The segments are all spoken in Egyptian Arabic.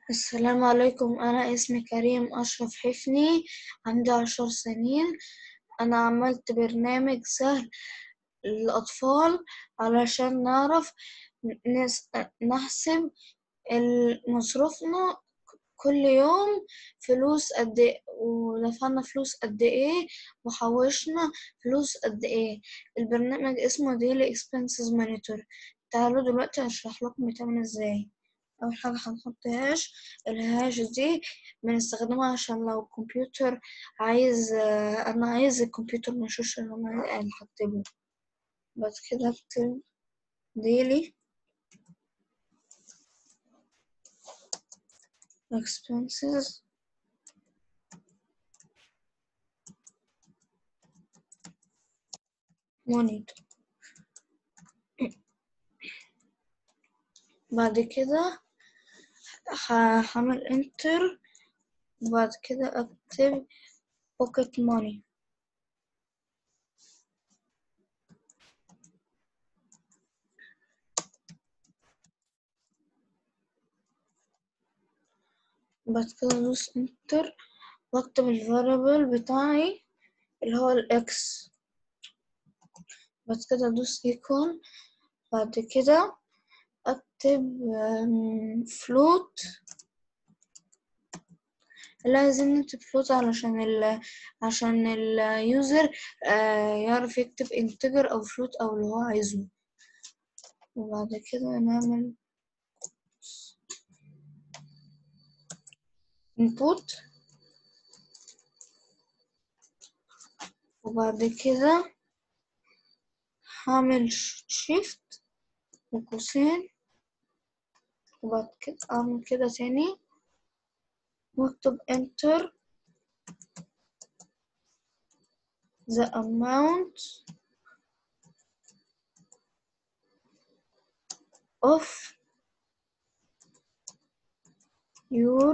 السلام عليكم أنا اسمي كريم أشرف حفني عندي عشر سنين أنا عملت برنامج سهل للأطفال علشان نعرف نس- نحسب ال- مصروفنا كل يوم فلوس قد إيه ودفعنا فلوس قد إيه وحوشنا فلوس قد إيه البرنامج اسمه Daily Expenses Monitor تعالوا دلوقتي أشرح لكم بيتعمل إزاي أول حاجة هنحط هاش الهاش دي بنستخدمها عشان لو الكمبيوتر عايز أنا عايز الكمبيوتر ميشوفش اللي أنا اللي هكتبه بعد كده أكتب daily expenses monitor بعد كده هعمل enter وبعد كده أكتب pocket money بعد كده أدوس enter وأكتب الفاريبل بتاعي اللي هو الإكس بعد كده أدوس equal بعد كده أكتب فلوت لازم نكتب فلوت علشان ال عشان اليوزر يعرف يكتب integer أو فلوت أو اللي هو عايزه وبعد كده نعمل input وبعد كده هعمل shift وقوسين وبعد كده أعمل كده تاني واكتب enter the amount of your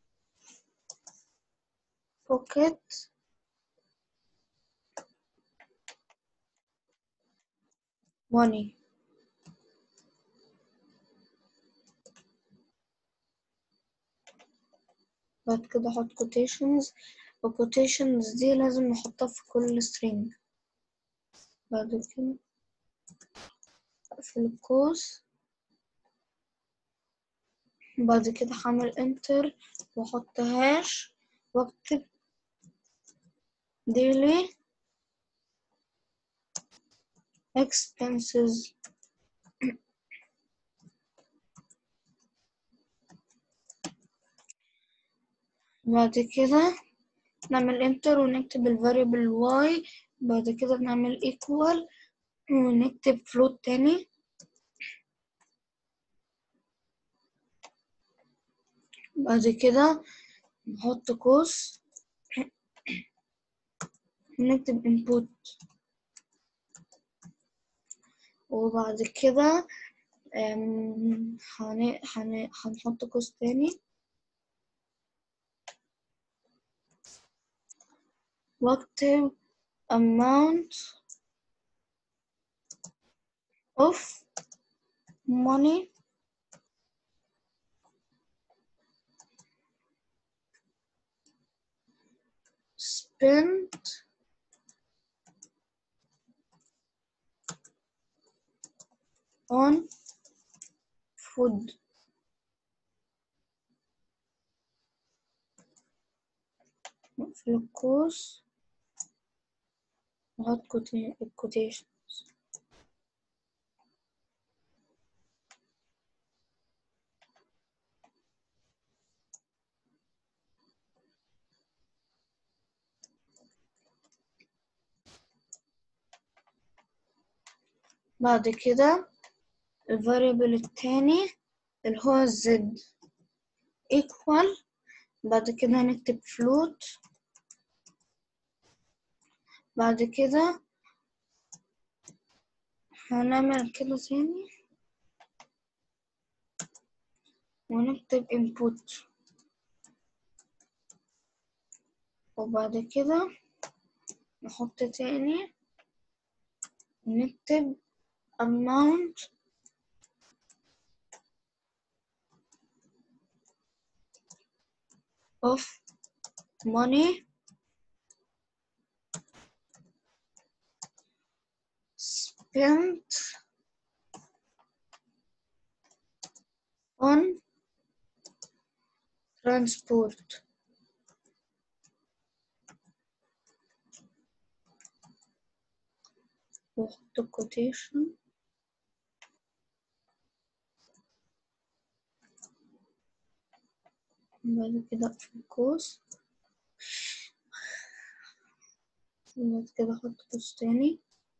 pocket money بعد كده احط quotations و quotations دي لازم نحطها في كل string بعد كده اقفل القوس بعد كده هعمل enter واحط هاش واكتب daily expenses بعد كده نعمل enter ونكتب ال variable y بعد كده نعمل equal ونكتب float تاني بعد كده نحط قوس ونكتب input وبعد كده هنحط قوس تاني واكتب amount of money spent on food نقفل القوس نحط الكوتيشنز بعد كده الفاريبل التاني اللي هو الزد equal بعد كده نكتب float بعد كده هنعمل كده تاني ونكتب input وبعد كده نحط تاني ونكتب amount of money spent on transport واحط quotation بعد كده اقفل قوس بعد كده احط قوس تاني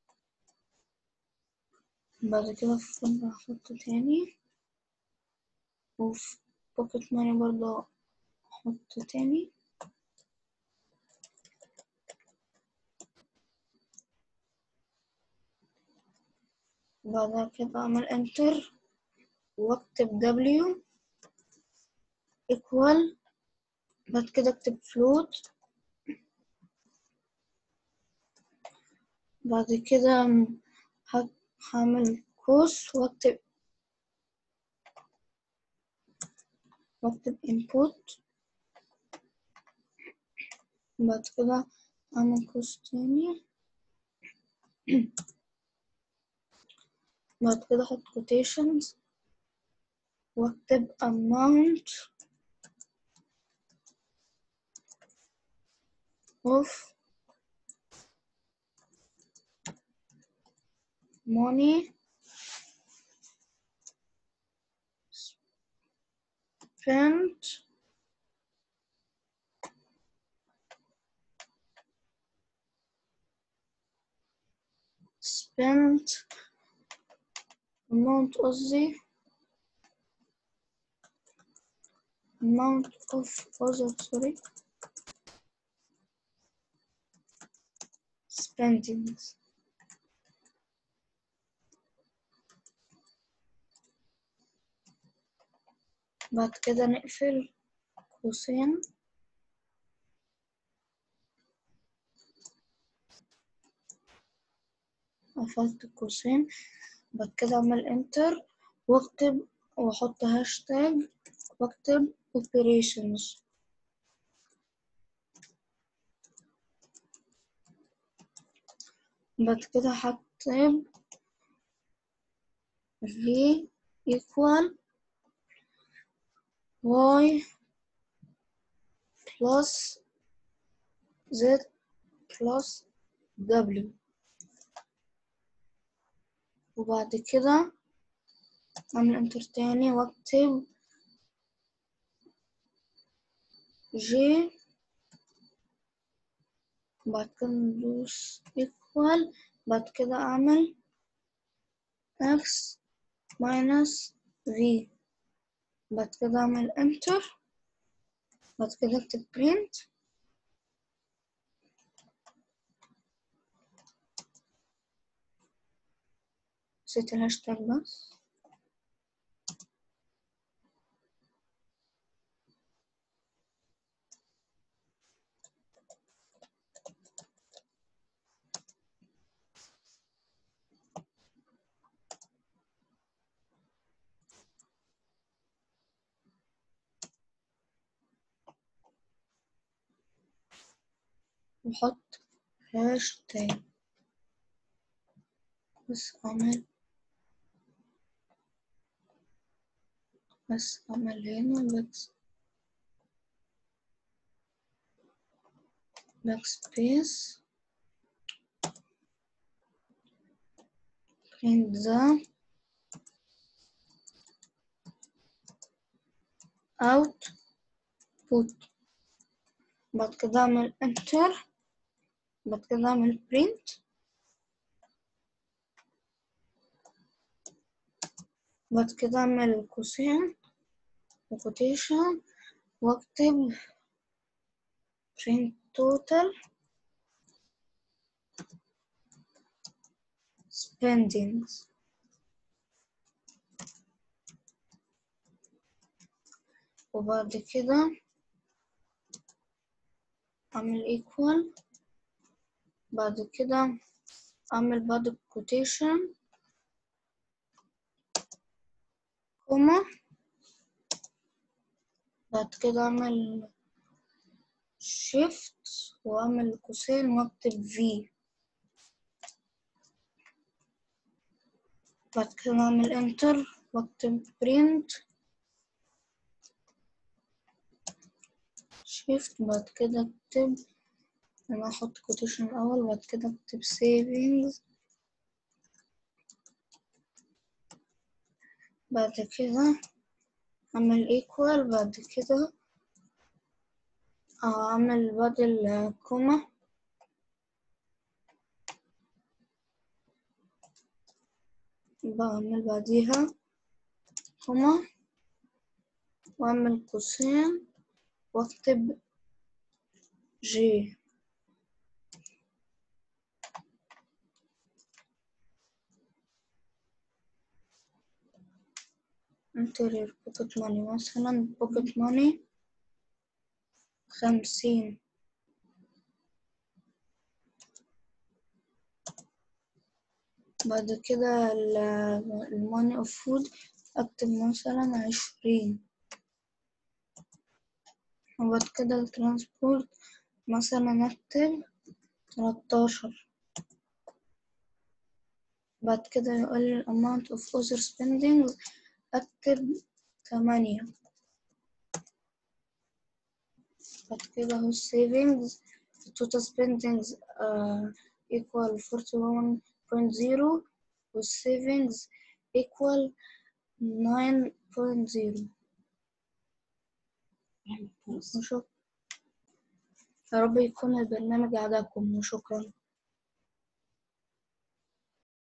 بعد كده في فندق احط تاني وفي بوكيت ماني برضه احط تاني بعد كده اعمل انتر واكتب W equal بعد كده اكتب float بعد كده ه- هعمل قوس واكتب واكتب input بعد كده اعمل قوس تاني بعد كده احط quotations واكتب amount of money spent spent amount قصدي amount of other sorry spendings بعد كده نقفل قوسين قفلت القوسين بعد كده اعمل انتر واكتب واحط هاشتاج واكتب operations بعد كده هكتب v equal y plus z plus w وبعد كده اعمل انتر تاني واكتب j بعد كده ندوس equal بعد كده اعمل x minus v بعد كده اعمل enter بعد كده اكتب print نسيت الهاشتاج بس وحط هاشتاج بس اعمل بس اعمل هنا بس باك سبيس print the output بعد كده اعمل enter بعد كده اعمل print بعد كده اعمل قوسين وكوتيشن واكتب print total spendings وبعد كده اعمل equal بعد كده اعمل بعد الكوتيشن كوما بعد كده اعمل شيفت وأعمل قوسين وأكتب في بعد كده أعمل انتر وأكتب برنت شيفت بعد كده أكتب أنا أحط كوتيشن الأول بعد كده أكتب savings بعد كده أعمل equal بعد كده أعمل بدل كوما بعمل بعديها كوما وأعمل قوسين وأكتب جي انتر بوكيت ماني مثلا بوكيت ماني خمسين بعد كده الماني اوف فود اكتب مثلا عشرين وبعد كده الترانسبورت مثلا اكتب تلاتاشر بعد كده يقول لي amount of other spending اكتب تمانية بعد كده هو savings total spendings uh, equal 41.0 والsavings equal 9.0 وشكرا يا رب يكون البرنامج عجبكم وشكرا